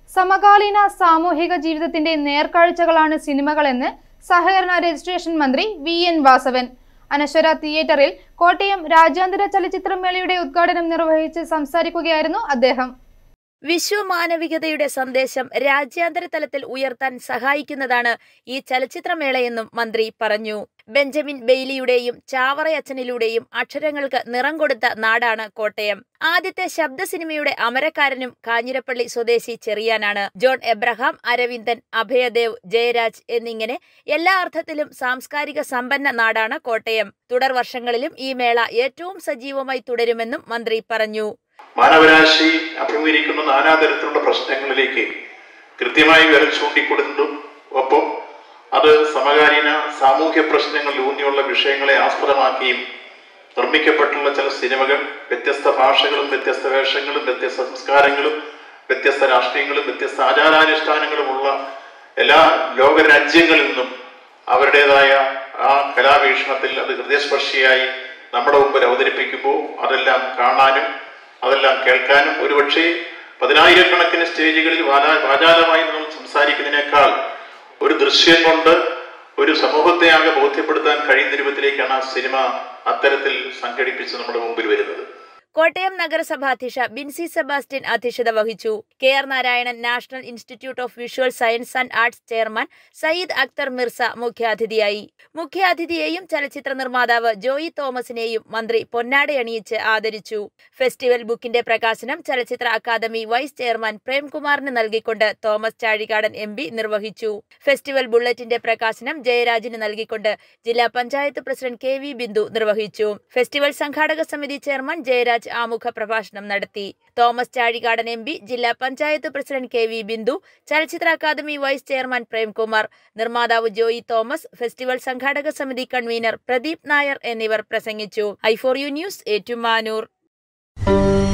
സമകാലീന സാമൂഹിക ജീവിതത്തിന്റെ നേർക്കാഴ്ചകളാണ് സിനിമകളെന്ന് സഹകരണ രജിസ്ട്രേഷൻ മന്ത്രി വി എൻ വാസവൻ അനശ്വര തിയേറ്ററിൽ കോട്ടയം രാജ്യാന്തര ചലച്ചിത്രമേളയുടെ ഉദ്ഘാടനം നിർവഹിച്ച് സംസാരിക്കുകയായിരുന്നു അദ്ദേഹം വിശ്വമാനവികതയുടെ സന്ദേശം രാജ്യാന്തര തലത്തിൽ ഉയർത്താൻ സഹായിക്കുന്നതാണ് ഈ ചലച്ചിത്രമേളയെന്നും മന്ത്രി പറഞ്ഞു ബെഞ്ചമിൻ ബെയ്ലിയുടെയും ചാവറയച്ചനിലൂടെയും അക്ഷരങ്ങൾക്ക് നിറം കൊടുത്ത നാടാണ് കോട്ടയം ആദ്യത്തെ ശബ്ദ സിനിമയുടെ അമരക്കാരനും കാഞ്ഞിരപ്പള്ളി സ്വദേശി ചെറിയാനാണ് ജോൺ എബ്രഹാം അരവിന്ദൻ അഭയദേവ് ജയരാജ് എന്നിങ്ങനെ എല്ലാ അർത്ഥത്തിലും സാംസ്കാരിക സമ്പന്ന നാടാണ് കോട്ടയം തുടർ വർഷങ്ങളിലും ഈ മേള ഏറ്റവും സജീവമായി തുടരുമെന്നും മന്ത്രി പറഞ്ഞു മാനവരാശി അഭിമുഖീകരിക്കുന്ന നാനാതരത്തിലുള്ള പ്രശ്നങ്ങളിലേക്ക് കൃത്യമായി വിരൽ ചൂണ്ടിക്കൊടുത്തും ഒപ്പം അത് സമകാലീന സാമൂഹ്യ പ്രശ്നങ്ങളിൽ ഊന്നിയുള്ള വിഷയങ്ങളെ ആസ്പദമാക്കിയും നിർമ്മിക്കപ്പെട്ടുള്ള ചില സിനിമകൾ വ്യത്യസ്ത ഭാഷകളും വ്യത്യസ്ത വേഷങ്ങളും വ്യത്യസ്ത സംസ്കാരങ്ങളും വ്യത്യസ്ത രാഷ്ട്രീയങ്ങളും വ്യത്യസ്ത ആചാരാനുഷ്ഠാനങ്ങളുമുള്ള എല്ലാ ലോകരാജ്യങ്ങളിൽ നിന്നും അവരുടേതായ ആ കലാവീക്ഷണത്തിൽ അത് ഹൃദയസ്പർശിയായി നമ്മുടെ മുമ്പിൽ അവതരിപ്പിക്കുമ്പോൾ അതെല്ലാം കാണാനും അതെല്ലാം കേൾക്കാനും ഒരുപക്ഷെ പതിനായിരക്കണക്കിന് സ്റ്റേജുകളിൽ വാചാ- വാചാലമായി നമ്മൾ സംസാരിക്കുന്നതിനേക്കാൾ ഒരു ദൃശ്യം കൊണ്ട് ഒരു സമൂഹത്തെ ആകെ ബോധ്യപ്പെടുത്താൻ കഴിയുന്ന രൂപത്തിലേക്കാണ് ആ സിനിമ അത്തരത്തിൽ സംഘടിപ്പിച്ച് നമ്മുടെ മുമ്പിൽ വരുന്നത് കോട്ടയം നഗരസഭ അധ്യക്ഷ ബിൻസി സെബാസ്റ്റ്യൻ അധ്യക്ഷത വഹിച്ചു K R Narayanan national institute of visual science and arts chairman Syed Akhtar Mirza മുഖ്യാതിഥിയായി മുഖ്യാതിഥിയെയും ചലച്ചിത്ര നിർമ്മാതാവ് ജോയി തോമസിനെയും മന്ത്രി പൊന്നാടയണിയിച്ച് ആദരിച്ചു ഫെസ്റ്റിവൽ ബുക്കിന്റെ പ്രകാശനം ചലച്ചിത്ര അക്കാദമി വൈസ് ചെയർമാൻ പ്രേംകുമാറിന് നൽകിക്കൊണ്ട് തോമസ് ചാഴികാടൻ എം പി നിർവഹിച്ചു ഫെസ്റ്റിവൽ ബുള്ളറ്റിന്റെ പ്രകാശനം ജയരാജിന് നൽകിക്കൊണ്ട് ജില്ലാ panchayat president K V Bindu നിർവഹിച്ചു ഫെസ്റ്റിവൽ സംഘാടക സമിതി ചെയർമാൻ ജയരാജ് ആമുഖ പ്രഭാഷണം നടത്തി തോമസ് ചാഴികാടൻ എം പി ജില്ലാ panchayat president K V Bindu ചലച്ചിത്ര അക്കാദമി വൈസ് ചെയർമാൻ പ്രേംകുമാർ നിർമ്മാതാവ് ജോയി തോമസ് ഫെസ്റ്റിവൽ സംഘാടക സമിതി കൺവീനർ പ്രദീപ് നായർ എന്നിവർ പ്രസംഗിച്ചു I four you news Ettumanoor